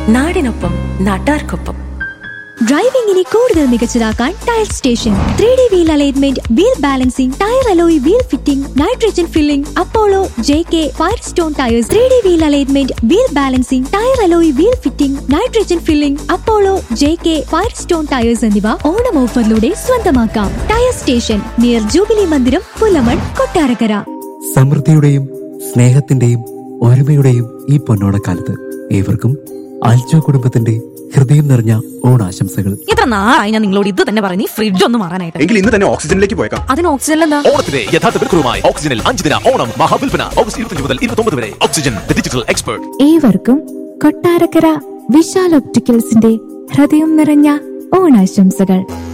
നാടിനൊപ്പം നാട്ടാർക്കൊപ്പം ഡ്രൈവിംഗിനെ കൂടുതൽ മികച്ചതാക്കാൻ tyre station three D wheel alignment wheel balancing tyre alloy wheel fitting nitrogen filling Apollo J K Firestone tyres three D wheel alignment wheel balancing tyre alloy wheel fitting nitrogen filling Apollo J K Firestone tyres എന്നിവ ഓണം ഓഫറിലൂടെ സ്വന്തമാക്കാം tyre station near jubilee മന്ദിരം പുലമൺ കൊട്ടാരക്കര സമൃദ്ധിയുടെയും സ്നേഹത്തിന്റെയും ഒരുമയുടെയും ഈ പൊന്നോണക്കാലത്ത് ഏവർക്കും ആൽജോ കുടുംബത്തിന്റെ ഹൃദയം നിറഞ്ഞ ഓണാശംസകൾ ഇത്ര നാളായി ഞാൻ നിങ്ങളോട് ഇത് തന്നെ പറഞ്ഞു ഫ്രിഡ്ജ് ഒന്ന് മാറാനായിട്ട് എങ്കിൽ ഇന്ന് തന്നെ ഓക്സിജനിലേക്ക് പോയേക്കാം അതിന് ഓക്സിജൻ എന്താ ഓണത്തിന്റെ യഥാർത്ഥ വിൽക്കുറുമായി ഓക്സിജനിൽ അഞ്ച് ദിന ഓണം മഹാവിൽപ്പന ഓഗസ്റ്റ് ഇരുപത്തി മുതൽ ഇരുപത്തി വരെ ഓക്സിജൻ ഡിജിറ്റൽ എക്സ്പേർട്ട് ഏവർക്കും കൊട്ടാരക്കര വിശാൽ ഒപ്റ്റിക്കൽസിന്റെ ഹൃദയം നിറഞ്ഞ ഓണാശംസകൾ